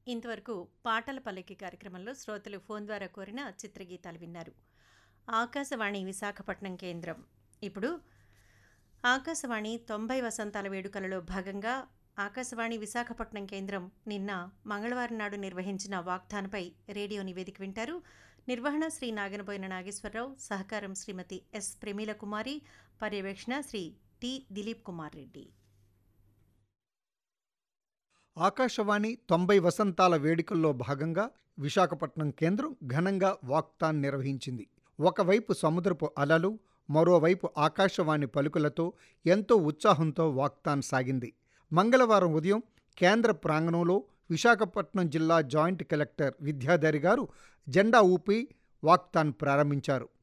ఇంతవరకు పాటల పల్లకి కార్యక్రమంలో శ్రోతలు ఫోన్ ద్వారా కోరిన చిత్రగీతాలు విన్నారు ఆకాశవాణి విశాఖపట్నం కేంద్రం ఇప్పుడు ఆకాశవాణి తొంభై వసంతాల వేడుకలలో భాగంగా ఆకాశవాణి విశాఖపట్నం కేంద్రం నిన్న మంగళవారం నాడు నిర్వహించిన వాగ్దానపై రేడియో నివేదిక వింటారు నిర్వహణ శ్రీ నాగనబోయిన నాగేశ్వరరావు సహకారం శ్రీమతి ఎస్ ప్రమీల కుమారి పర్యవేక్షణ శ్రీ టి దిలీప్ కుమార్ రెడ్డి ఆకాశవాణి తొంభై వసంతాల వేడుకల్లో భాగంగా విశాఖపట్నం కేంద్రం ఘనంగా వాక్తాన్ నిర్వహించింది ఒకవైపు సముద్రపు అలలు మరోవైపు ఆకాశవాణి పలుకులతో ఎంతో ఉత్సాహంతో వాక్తాన్ సాగింది మంగళవారం ఉదయం కేంద్ర ప్రాంగణంలో విశాఖపట్నం జిల్లా జాయింట్ కలెక్టర్ విద్యాధరి గారు జెండా ఊపి వాక్తాన్ ప్రారంభించారు